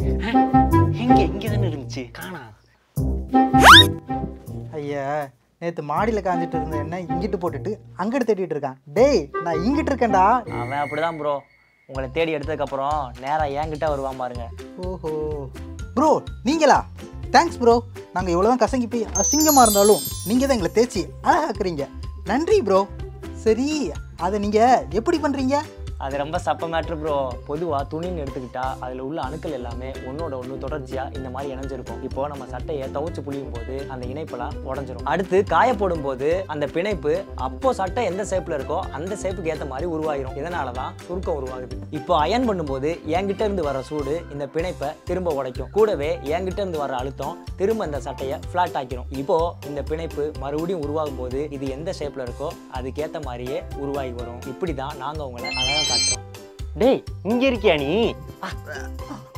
எங்க இங்க தானே இருந்துச்சு காணா ஐயா நேற்று மாடியில் காஞ்சிட்டு இருந்த என்ன இங்கிட்டு போட்டுட்டு அங்கிட்டு தேடிட்டு இருக்கான் டேய் நான் இங்கிட்டு இருக்கேன்டா அவன் அப்படிதான் ப்ரோ உங்களை தேடி எடுத்ததுக்கப்புறம் நேராக என்கிட்ட வருவான் பாருங்க ஓஹோ ப்ரோ நீங்களா தேங்க்ஸ் ப்ரோ நாங்கள் எவ்வளோ தான் கசங்கி போய் அசிங்கமாக இருந்தாலும் நீங்கள் தான் எங்களை தேய்ச்சி அழகாக்குறீங்க நன்றி ப்ரோ சரி அதை நீங்கள் எப்படி பண்ணுறீங்க அது ரொம்ப சப்ப மேட்ரு ப்ரோ பொதுவாக துணின்னு எடுத்துக்கிட்டா அதில் உள்ள அணுக்கள் எல்லாமே ஒன்னோட ஒன்று தொடர்ச்சியாக இந்த மாதிரி இணைஞ்சிருக்கும் இப்போ நம்ம சட்டையை துவைச்சு புளியும் போது அந்த இணைப்பெல்லாம் உடஞ்சிரும் அடுத்து காய போடும் போது அந்த பிணைப்பு அப்போ சட்டை எந்த ஷேப்பில் இருக்கோ அந்த ஷேப்புக்கு ஏற்ற மாதிரி உருவாகிரும் இதனால தான் சுருக்கம் உருவாகுது இப்போ அயன் பண்ணும்போது என்கிட்ட இருந்து வர சூடு இந்த பிணைப்பை திரும்ப உடைக்கும் கூடவே என்கிட்ட இருந்து வர அழுத்தம் திரும்ப இந்த சட்டையை ஃப்ளாட் ஆக்கிரும் இப்போ இந்த பிணைப்பு மறுபடியும் உருவாகும் போது இது எந்த ஷேப்ல இருக்கோ அதுக்கேற்ற மாதிரியே உருவாகி வரும் இப்படி தான் நாங்கள் உங்களை அழகாக காட்டுறோம் டேய் இங்க இருக்கியா நீ